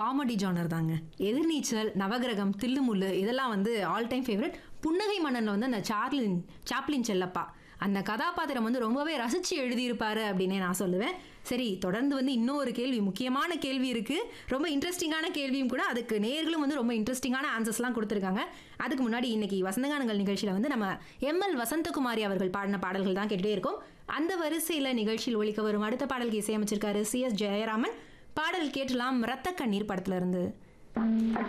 comedy genre தாங்க எதிர்நீச்சல் நவகிரகம் தில்லுமுல்லு இதெல்லாம் வந்து ஆல் டைம் ஃபேவரட் புன்னகை மன்னன்ல வந்து அந்த சார்லின் சாப்ளின் செல்லப்பா அந்த கதாபாத்திரம் வந்து ரொம்பவே ரசிச்சு எழுதியிருப்பாரு அப்படின்னே நான் சொல்லுவேன் சரி தொடர்ந்து வந்து இன்னொரு கேள்வி முக்கியமான கேள்வி இருக்கு ரொம்ப இன்ட்ரெஸ்டிங்கான கேள்வியும் கூட அதுக்கு நேர்களும் வந்து ரொம்ப இன்ட்ரெஸ்டிங்கான ஆன்சர்ஸ்லாம் கொடுத்துருக்காங்க அதுக்கு முன்னாடி இன்னைக்கு வசந்தகானங்கள் நிகழ்ச்சியில் வந்து நம்ம எம்எல் வசந்தகுமாரி அவர்கள் பாடின பாடல்கள் தான் கேட்டுட்டே இருக்கோம் அந்த வரிசையில் நிகழ்ச்சியில் ஒழிக்க வரும் அடுத்த பாடலுக்கு இசையமைச்சிருக்காரு சி எஸ் ஜெயராமன் பாடல் கேட்டலாம் ரத்த கண்ணீர் படத்துல இருந்து